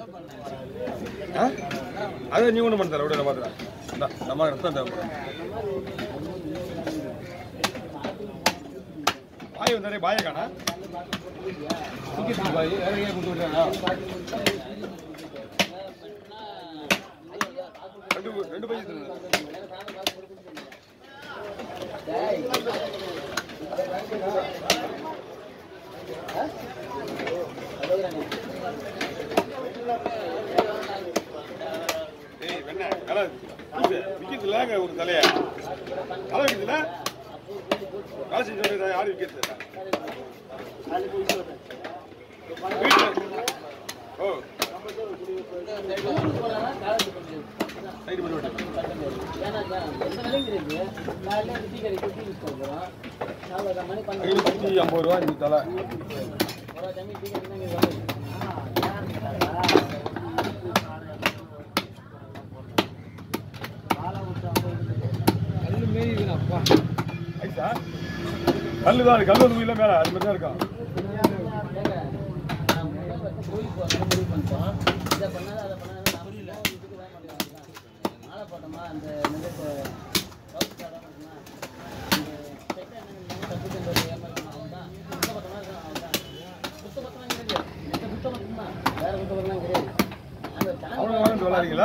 ஆ? அது நீ ஒன்றும் பண்ண தர விட நான் பார்த்துறேன் நம்ம ரத்தம் தேவைப்படும் பாய் வந்தாரே பாயை காணா டிக்கெட் பாய் வேற எங்கேயா கொண்டு விட்டாரா ரெண்டு ரெண்டு பையன் தருங்க. ஏய் வெண்ண கலை இது விற்கிறதுல ஒரு தலையா கலை விற்கிறதுல காசு சொல்றது யாரும் விற்கிறது வீட்டில் ஓ சைடு பண்ணி விட்டு ஐநூற்றி ஐம்பது ரூபா இந்த தலை ஐசா கல்லு தான் கல்லு வந்து இல்லை மேலே அது மாதிரி தான் இருக்கும் அவங்க வாங்கிட்டு விளாடுறீங்களா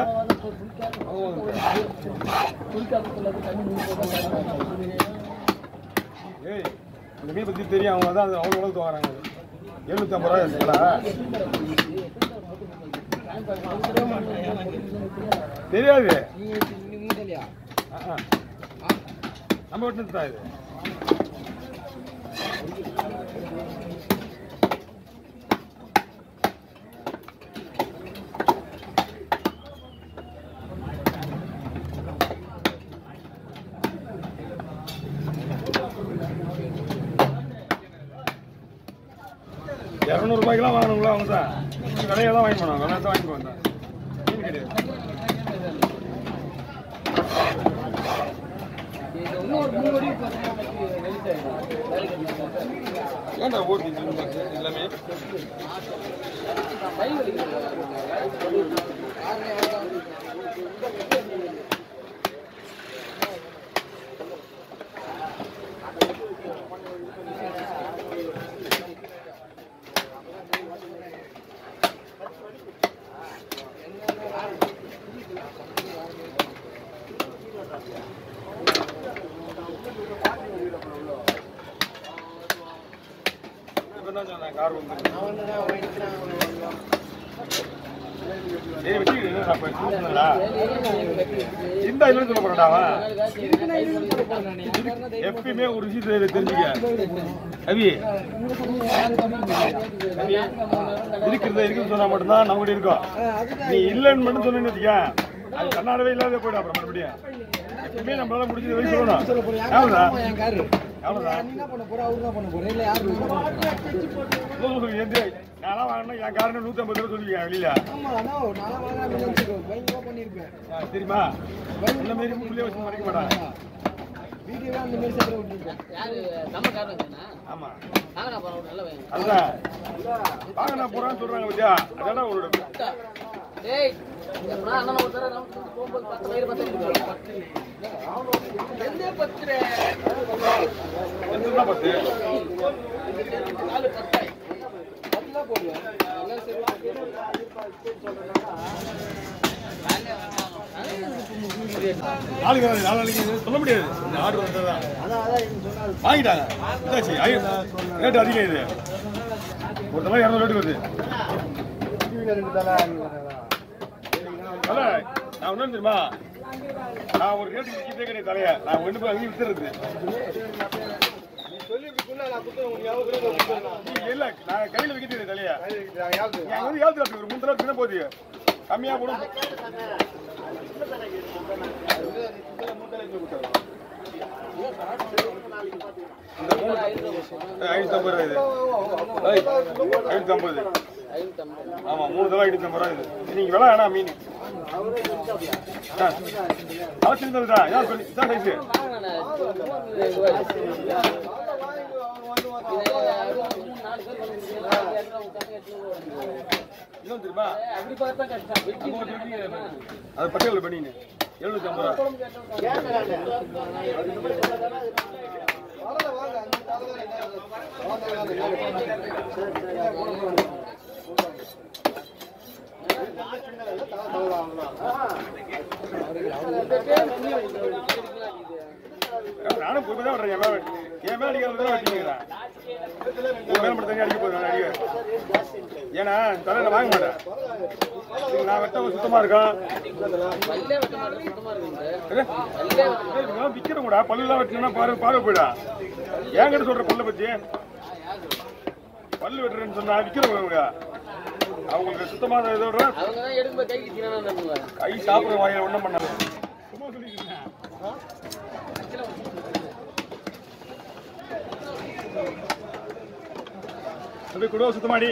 ஏய் இந்த மீன் பற்றி தெரியும் அவங்க தான் அது அவ்வளோ உலகத்து வாங்குறாங்க எழுநூற்றி ஐம்பது ரூபா இருக்குங்களா தெரியாது ஆ, ஆ. நம்ம வீட்டு தான் இது இரநூறுபாய்க்கெல்லாம் வாங்கணுங்களா அவங்க தான் கடையை தான் வாங்கி போனாங்க வெள்ளை தான் வாங்கி வந்தேன் மீன் கிடையாது ஏன்டா ஓட்டி எல்லாமே இப்ப என்ன சொன்னேன் கார் வந்து சரி வச்சுக்கிட்டு என்ன சாப்பாடு தூக்குனடா இந்த இல்லைன்னு சொல்ல போறடா அவன் எப்பயுமே ஒரு விஷயத்தை தெரிஞ்சுக்க அவி இருக்கிறத இருக்குன்னு சொன்னா மட்டும்தான் நம்ம கூட இருக்கும் நீ இல்லைன்னு மட்டும் சொன்னு வச்சுக்க அது கண்ணாடவே இல்லாத போயிடும் அப்புறம் மறுபடியும் எப்பயுமே நம்மளால முடிஞ்சது வரைக்கும் சொல்லணும் எவ்வளோதான் எவ்வளோதான் சொல்லுங்க, சொல்லுங்க, எந்த நான்லாம் வாங்கினா என் காரணம் நூற்றி ஐம்பது ரூபா சொல்லுவீங்க வெளியில ஆ, தெரியுமா இந்த மாரி உள்ளே வச்சு மறைக்க மாட்டாங்க ஆமா அதுதான் வாங்க நான் போறான்னு சொல்றாங்க பத்தியா அதான் ஒரு எந்த தான் பத்து நாளைக்கு வராது, நாலு நாளைக்கு சொல்ல முடியாது இந்த ஆர்டர் வந்ததுதான் வாங்கிட்டாங்க இதாச்சு ஐயோ, ரேட்டு அதிகம் இது ஒரு தலை இரநூறு ரேட்டு வருது தலை நான் ஒன்றும் தெரியுமா நான் ஒரு ரேட்டு விற்கிறதே கிடையாது தலையை நான் ஒன்று போய் அங்கேயும் வித்துறது நீ இல்ல நான் கையில விற்கிறது தலையா நீ அங்க வந்து ஏழு ஒரு மூணு தலை தின போகுது கம்மியா போடும் இந்த மூணு ஐநூத்தி ஐம்பது ரூபாய் இது ஐநூத்தி ஐம்பது ஆமா மூணு தலை ஐநூத்தி ஐம்பது ரூபாய் இது நீங்க விலை வேணா மீன் அவசியம் தான் யார் சொல்லி இதான் சைஸ் இன்னும் தெரியுமா அப்படி பார்த்தா கஷ்டம் வெட்டி அது பட்டியல் பண்ணிங்க எழுநூத்தி ஐம்பது ரூபா நானும் போய் தான் விடுறேன் என் மேல என் மேல அடிக்கிறது தான் வெட்டிக்கிறேன் உன் மேல மட்டும் தனியா அடிக்க போதும் நான் அடிக்க ஏன்னா தலையில வாங்க மாட்டேன் இதுக்கு நான் வெட்ட சுத்தமா இருக்கும் பல்லே வெட்ட மாட்டேன் சுத்தமா இருக்குது இதெல்லாம் விக்கிறோம் கூட பல்லுலாம் வெட்டினா பார்வை பார்வை போயிடா ஏங்கிட்ட சொல்ற பல்ல பத்தி பல்லு வெட்டுறேன்னு சொன்னா விக்கிறவங்க அவங்களுக்கு சுத்தமான இதை விட அவங்க தான் எடுக்கும்போது கைக்கு தீரான நம்புவாங்க கை சாப்பிடுற வாயில ஒண்ணும் பண்ணாது சும்மா சொல்லிட்டு இருந்தேன். அப்படியே குடுவ சுத்தமாடி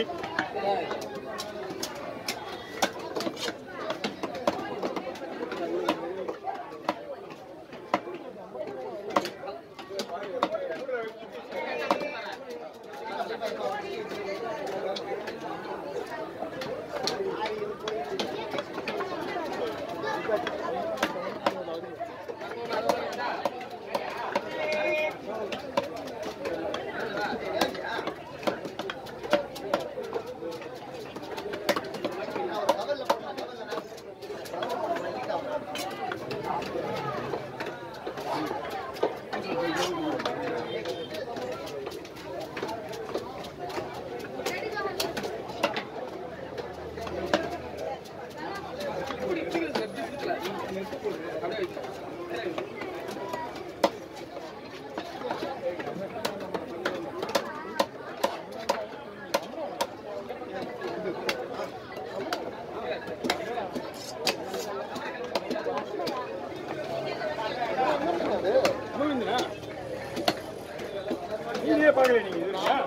நீங்களே பார்க்கல நீங்க இது இருக்கா?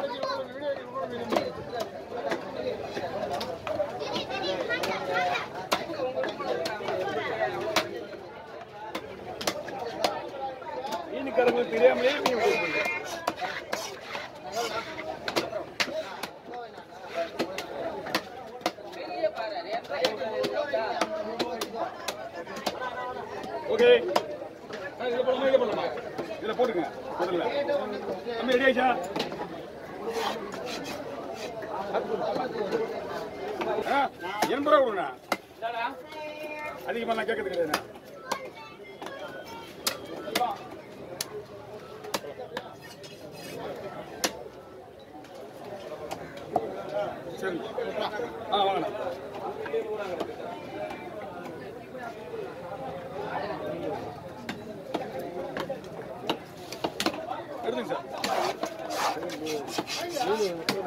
மீனுக்காரங்களுக்கு தெரியாமலே மீன் கொடுக்குறது ஓகே இதுல போடலாமா இதுல போடலாமா இதுல போட்டுங்க முதல்ல தம்பி ரெடி ஆயிச்சா ஆ, எண்பது ரூபா கொடுங்க அதிகமா நான் கேட்கறது கிடையாது சரி ஆ வாங்கண்ணா எடுத்துங்க சார்